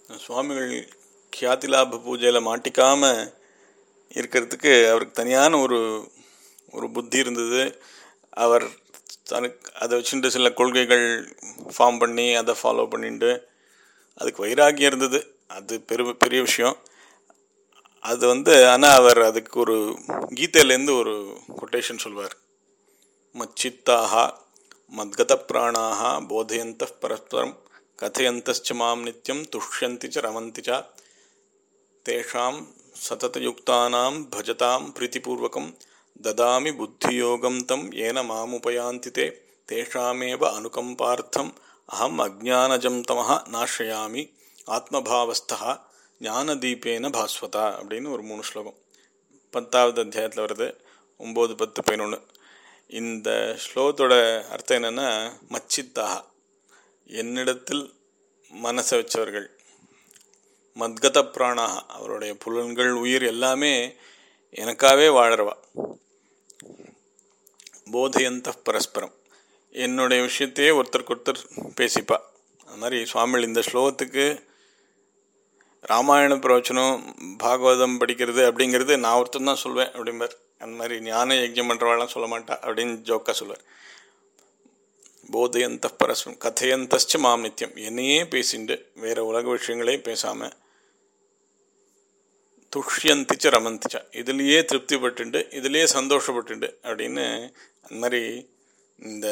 சுவாமிகள் கியாதி லாப பூஜையில் மாட்டிக்காம இருக்கிறதுக்கு அவருக்கு தனியான ஒரு ஒரு புத்தி இருந்தது அவர் தனக்கு அதை வச்சுட்டு சில கொள்கைகள் ஃபார்ம் பண்ணி அதை ஃபாலோ பண்ணிட்டு அதுக்கு வைராகியம் இருந்தது அது பெரு பெரிய விஷயம் அது வந்து ஆனால் அவர் அதுக்கு ஒரு கீதையிலேருந்து ஒரு கொட்டேஷன் சொல்வார் மச்சித்தாக மத்கத பிராணாக போதயந்த பரஸ்பரம் கதையந்தச்ச மாம் நித்தியம் துஷ்யந்தி ச ரமந்தி ச தேஷாம் சததயுக்தானாம் பஜதாம் பிரீத்திபூர்வகம் ததாமி புத்தியோகம் தம் ஏன மாமுபயாந்தி தே தேஷாமேவ அனுகம்பார்த்தம் அகம் அஜானஜம் தமஹ நாஷயாமி ஆத்மபாவஸ்தா ஞானதீபேன பாஸ்வதா அப்படின்னு ஒரு மூணு ஸ்லோகம் பத்தாவது அத்தியாயத்தில் வருது ஒம்பது பத்து பதினொன்று இந்த ஸ்லோகத்தோட அர்த்தம் என்னென்னா மச்சித்தாக என்னிடத்தில் மனசை வச்சவர்கள் மத்கத பிராணாக அவருடைய புலன்கள் உயிர் எல்லாமே எனக்காகவே வாழறவா போதையந்த பரஸ்பரம் என்னுடைய விஷயத்தையே ஒருத்தருக்கு ஒருத்தர் பேசிப்பா அது மாதிரி சுவாமிகள் இந்த ஸ்லோகத்துக்கு ராமாயண பிரவச்சனம் பாகவதம் படிக்கிறது அப்படிங்கிறது நான் ஒருத்தன் தான் சொல்வேன் அப்படிம்பார் அந்த மாதிரி ஞான யஜ்யம் பண்ணுறவாள்லாம் சொல்ல மாட்டா அப்படின்னு ஜோக்கா சொல்வார் போதையந்த பரஸ்பரம் கதையந்தச்ச மாம் நித்தியம் என்னையே பேசிண்டு வேற உலக விஷயங்களே பேசாமல் துஷ்யந்திச்ச ரமந்திச்ச இதுலேயே திருப்திப்பட்டுண்டு இதுலேயே சந்தோஷப்பட்டுண்டு அப்படின்னு அந்த மாதிரி இந்த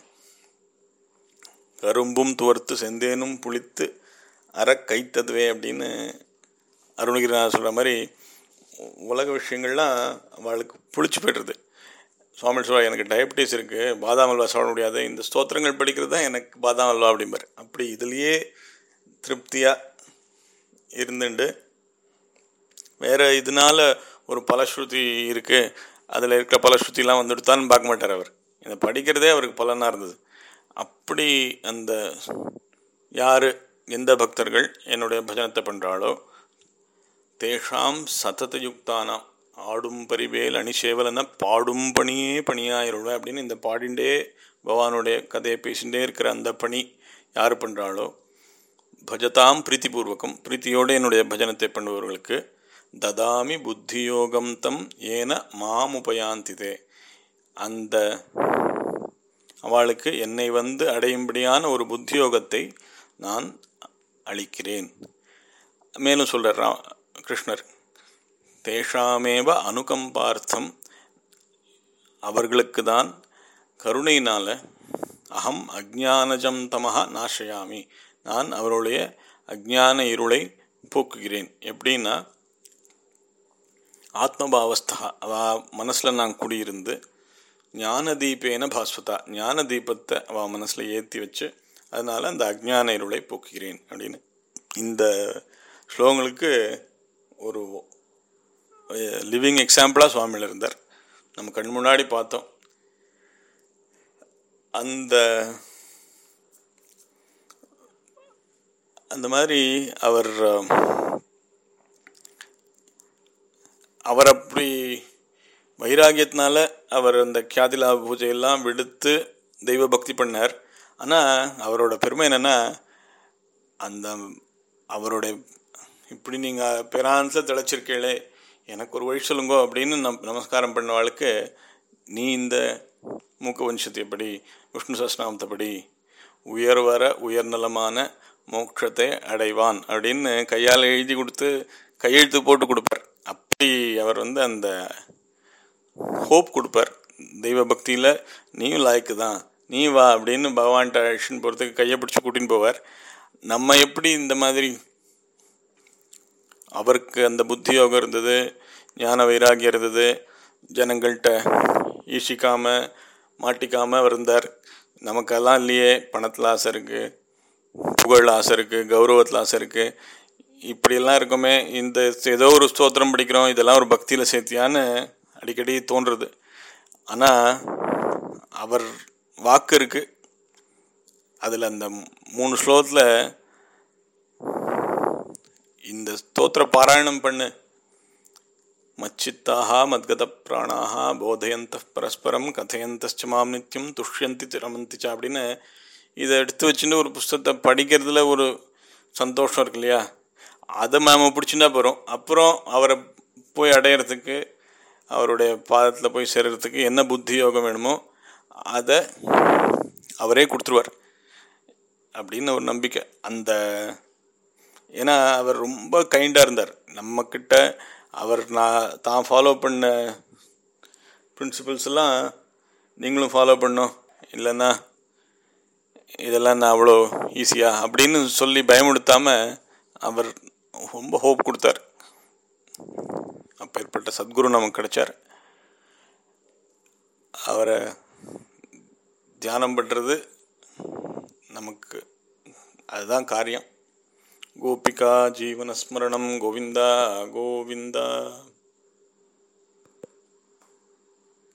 கரும்பும் துவர்த்து செந்தேனும் புளித்து அற கைத்ததுவே அப்படின்னு அருணகிரிநாதர் சொல்கிற மாதிரி உலக விஷயங்கள்லாம் அவளுக்கு புளிச்சு போய்டுறது சுவாமி சொல்வா எனக்கு டயபிட்டிஸ் இருக்குது பாதாம் அல்வா சாப்பிட முடியாது இந்த ஸ்தோத்திரங்கள் படிக்கிறது தான் எனக்கு பாதாம் அல்வா அப்படிம்பார் அப்படி இதுலேயே திருப்தியாக இருந்துண்டு வேறு இதனால ஒரு பலஸ்ருதி இருக்குது அதில் இருக்கிற பலஸ்ருதிலாம் வந்துடுத்தான்னு பார்க்க மாட்டார் அவர் இதை படிக்கிறதே அவருக்கு பலனாக இருந்தது அப்படி அந்த யார் எந்த பக்தர்கள் என்னுடைய பஜனத்தை பண்ணுறாளோ தேஷாம் சததயுக்தானாம் ஆடும் பரிவேல் அணிசேவலன பாடும் பணியே பணியாயிருள்வேன் அப்படின்னு இந்த பாடிண்டே பகவானுடைய கதையை பேசிகிட்டே இருக்கிற அந்த பணி யார் பண்ணுறாளோ பஜதாம் பிரீத்திபூர்வகம் பிரீத்தியோடு என்னுடைய பஜனத்தை பண்ணுபவர்களுக்கு ததாமி புத்தியோகம் தம் ஏன மாம் உபயாந்திதே அந்த அவளுக்கு என்னை வந்து அடையும்படியான ஒரு புத்தியோகத்தை நான் அளிக்கிறேன் மேலும் சொல்கிறார் கிருஷ்ணர் தேஷாமேவ அனுகம்பார்த்தம் அவர்களுக்கு தான் கருணையினால் அகம் அஜானஜம் தமஹா நாஷயாமி நான் அவருடைய அஜான இருளை போக்குகிறேன் எப்படின்னா ஆத்மபாவஸ்தா அவ மனசில் நான் குடியிருந்து ஞான தீபேன பாஸ்வதா ஞான தீபத்தை அவள் மனசில் ஏற்றி வச்சு அதனால் அந்த அஜ்ஞான இருளை போக்குகிறேன் அப்படின்னு இந்த ஸ்லோகங்களுக்கு ஒரு லிவிங் எக்ஸாம்பிளாக சுவாமியில் இருந்தார் நம்ம கண் முன்னாடி பார்த்தோம் அந்த அந்த மாதிரி அவர் அவர் அப்படி வைராகியத்தினால அவர் அந்த கியாதிலா பூஜையெல்லாம் விடுத்து தெய்வ பக்தி பண்ணார் ஆனால் அவரோட பெருமை என்னென்னா அந்த அவருடைய இப்படி நீங்கள் பிரான்ஸில் திளைச்சிருக்கீங்களே எனக்கு ஒரு வழி சொல்லுங்கோ அப்படின்னு நம் நமஸ்காரம் பண்ணவாளுக்கு நீ இந்த மூக்க வம்சத்தைப்படி விஷ்ணு சஸ்நாமத்தைப்படி உயர் வர உயர்நலமான மோட்சத்தை அடைவான் அப்படின்னு கையால் எழுதி கொடுத்து கையெழுத்து போட்டு கொடுப்பார் அப்படி அவர் வந்து அந்த ஹோப் கொடுப்பார் தெய்வ பக்தியில் நீயும் லாய்க்கு தான் நீ வா அப்படின்னு பகவான்கிட்ட அழிச்சுன்னு போகிறதுக்கு கையை பிடிச்சி கூட்டின்னு போவார் நம்ம எப்படி இந்த மாதிரி அவருக்கு அந்த புத்தி யோகம் இருந்தது ஞான வைராகியம் இருந்தது ஜனங்கள்கிட்ட ஈசிக்காமல் மாட்டிக்காமல் இருந்தார் நமக்கெல்லாம் இல்லையே பணத்தில் ஆசை இருக்குது புகழ் ஆசை இருக்குது கௌரவத்தில் ஆசை இருக்குது இப்படியெல்லாம் இருக்குமே இந்த ஏதோ ஒரு ஸ்தோத்திரம் படிக்கிறோம் இதெல்லாம் ஒரு பக்தியில் சேர்த்தியான்னு அடிக்கடி தோன்றுறது ஆனால் அவர் வாக்கு இருக்குது அதில் அந்த மூணு ஸ்லோகத்தில் இந்த ஸ்தோத்திர பாராயணம் பண்ணு மச்சித்தாக மத்கத பிராணாக போதயந்த பரஸ்பரம் கதையந்தச்ச மாம் நித்தியம் துஷ்யந்தி ரமந்திச்சா அப்படின்னு இதை எடுத்து வச்சுட்டு ஒரு புஸ்தகத்தை படிக்கிறதுல ஒரு சந்தோஷம் இருக்கு இல்லையா அதை நாம் பிடிச்சிருந்தா போகிறோம் அப்புறம் அவரை போய் அடையிறதுக்கு அவருடைய பாதத்தில் போய் சேர்றதுக்கு என்ன புத்தி யோகம் வேணுமோ அதை அவரே கொடுத்துருவார் அப்படின்னு ஒரு நம்பிக்கை அந்த ஏன்னா அவர் ரொம்ப கைண்டாக இருந்தார் நம்மக்கிட்ட அவர் நான் தான் ஃபாலோ பண்ண பிரின்சிபல்ஸ் எல்லாம் நீங்களும் ஃபாலோ பண்ணோம் இல்லைன்னா இதெல்லாம் நான் அவ்வளோ ஈஸியா அப்படின்னு சொல்லி பயமுடுத்தாமல் அவர் ரொம்ப ஹோப் கொடுத்தார் அப்பேற்பட்ட சத்குரு நமக்கு கிடைச்சார் அவரை தியானம் பண்ணுறது நமக்கு அதுதான் காரியம் கோபிகா ஜீவனஸ்மரணம் கோவிந்தா கோவிந்தா